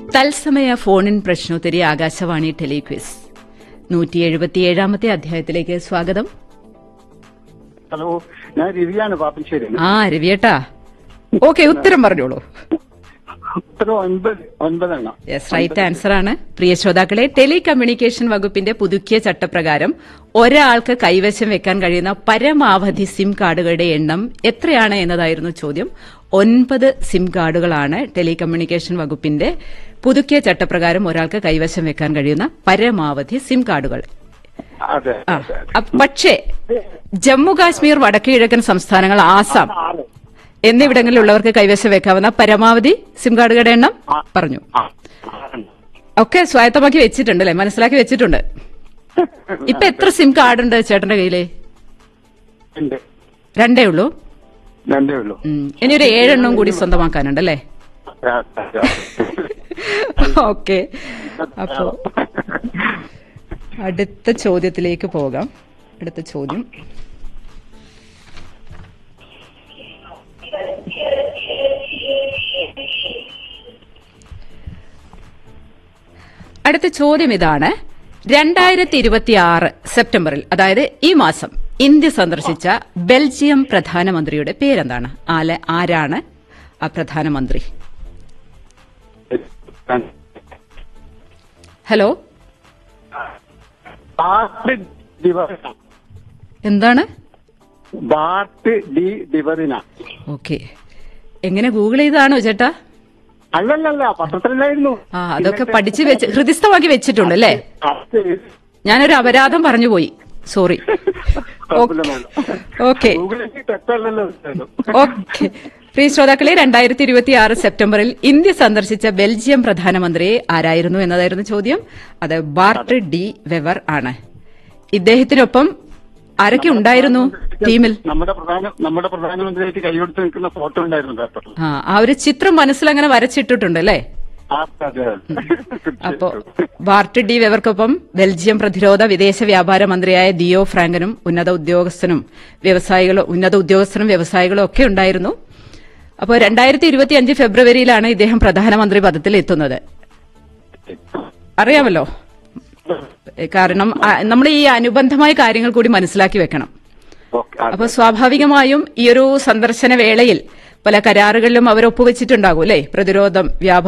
തത്സമയ ഫോണിൻ പ്രശ്നോത്തരി ആകാശവാണി ടെലിക്വിസ് നൂറ്റി എഴുപത്തിയേഴാമത്തെ അധ്യായത്തിലേക്ക് സ്വാഗതം ഹലോ ഞാൻ രവിയാണ് പാപ്പശ്ശേരി ആ രവിയേട്ടാ ഓക്കെ ഉത്തരം പറഞ്ഞോളൂ ഉത്തരം ഒൻപത് ഒൻപതെണ്ണം യെസ് റൈറ്റ് ആൻസർ ആണ് പ്രിയ ശ്രോതാക്കളെ ടെലികമ്മ്യൂണിക്കേഷൻ വകുപ്പിന്റെ പുതുക്കിയ ചട്ടപ്രകാരം ഒരാൾക്ക് കൈവശം വെക്കാൻ കഴിയുന്ന പരമാവധി സിം കാർഡുകളുടെ എണ്ണം എത്രയാണ് എന്നതായിരുന്നു ചോദ്യം ഒൻപത് സിം കാർഡുകളാണ് ടെലികമ്മ്യൂണിക്കേഷൻ വകുപ്പിന്റെ പുതുക്കിയ ചട്ടപ്രകാരം ഒരാൾക്ക് കൈവശം വെക്കാൻ കഴിയുന്ന പരമാവധി സിം കാർഡുകൾ അതെ ആ, അതെ, അതെ. അ- പക്ഷേ ജമ്മു കാശ്മീർ വടക്കു കിഴക്കൻ സംസ്ഥാനങ്ങൾ ആസാം ആറ്. എന്നിവിടങ്ങളിലുള്ളവർക്ക് കൈവശം വെക്കാവുന്ന പരമാവധി സിം കാർഡുകളുടെ എണ്ണം പറഞ്ഞു ആ, ആറെണ്ണം. ഒക്കെ സ്വായത്തമാക്കി വെച്ചിട്ടുണ്ട് അല്ലെ മനസ്സിലാക്കി വെച്ചിട്ടുണ്ട് ഇപ്പൊ എത്ര സിം കാർഡ് ഉണ്ട് ചേട്ടന്റെ കയ്യില് ഉണ്ട് രണ്ടേ ഉള്ളൂ രണ്ടേ ഉള്ളൂ ഉം. ഇനി ഒരു ഏഴെണ്ണം കൂടി സ്വന്തമാക്കാനുണ്ട് അല്ലേ ആ, ആ, ഓക്കെ അപ്പോ അടുത്ത ചോദ്യത്തിലേക്ക് പോകാം അടുത്ത ചോദ്യം അടുത്ത ചോദ്യം ഇതാണ് രണ്ടായിരത്തി ഇരുപത്തി ആറ് സെപ്റ്റംബറിൽ അതായത് ഈ മാസം ഇന്ത്യ സന്ദർശിച്ച ബെൽജിയം പ്രധാനമന്ത്രിയുടെ പേരെന്താണ് ആല ആരാണ് ആ പ്രധാനമന്ത്രി ഹലോ ബാർട്ട് ദിവറിന എന്താണ് ബാർട്ട് ഡി ദിവറിന ഓക്കെ എങ്ങനെ ഗൂഗിൾ ചെയ്താണോ ചേട്ടാ അല്ലല്ലല്ല പത്രത്തിലായിരുന്നു ആ അതൊക്കെ പഠിച്ച് വെച്ച് ഹൃദിസ്ഥമാക്കി വെച്ചിട്ടുണ്ട് അല്ലേ അത് ഞാനൊരു അപരാധം പറഞ്ഞു പോയി സോറി കുഴപ്പമില്ല madam. ഓക്കെ ഗൂഗിളിൽ തെറ്റല്ലല്ലോ ഉത്തരം. ഓക്കെ പ്രിയ ശ്രോതാക്കളെ രണ്ടായിരത്തി ഇരുപത്തി ആറ് സെപ്റ്റംബറിൽ ഇന്ത്യ സന്ദർശിച്ച ബെൽജിയം പ്രധാനമന്ത്രി ആരായിരുന്നു എന്നതായിരുന്നു ചോദ്യം അത് ബാർട്ട് ഡി വെവർ ആണ് ഇദ്ദേഹത്തിനൊപ്പം ആരൊക്കെ ഉണ്ടായിരുന്നു ടീമിൽ നമ്മുടെ പ്രധാന നമ്മുടെ പ്രധാനമന്ത്രിയായിട്ട് കൈകൊടുത്ത് നിൽക്കുന്ന ഫോട്ടോ ഉണ്ടായിരുന്നു പേപ്പറിൽ ആ ആ ഒരു ചിത്രം മനസ്സിലങ്ങനെ വരച്ചിട്ടിട്ടുണ്ട് അല്ലേ ആ, അതെ അപ്പോ ബാർട്ട് ഡി വെവർക്കൊപ്പം ബെൽജിയം പ്രതിരോധ വിദേശ വ്യാപാര മന്ത്രിയായ ദിയോ ഫ്രാങ്കനും ഉന്നത ഉദ്യോഗസ്ഥനും വ്യവസായികളും ഉന്നത ഉദ്യോഗസ്ഥരും വ്യവസായികളും ഒക്കെ ഉണ്ടായിരുന്നു അപ്പോൾ രണ്ടായിരത്തി ഇരുപത്തി അഞ്ച് ഫെബ്രുവരിയിലാണ് ഇദ്ദേഹം പ്രധാനമന്ത്രി പദത്തിൽ എത്തുന്നത് അറിയാമല്ലോ ഏ, കാരണം നമ്മൾ ഈ അനുബന്ധമായ കാര്യങ്ങൾ കൂടി മനസ്സിലാക്കി വെക്കണം ഓക്കെ ആ, അപ്പൊ സ്വാഭാവികമായും ഈ ഒരു സന്ദർശന വേളയിൽ പല കരാറുകളിലും അവർ ഒപ്പുവെച്ചിട്ടുണ്ടാകും അല്ലേ പ്രതിരോധം വ്യാപാരം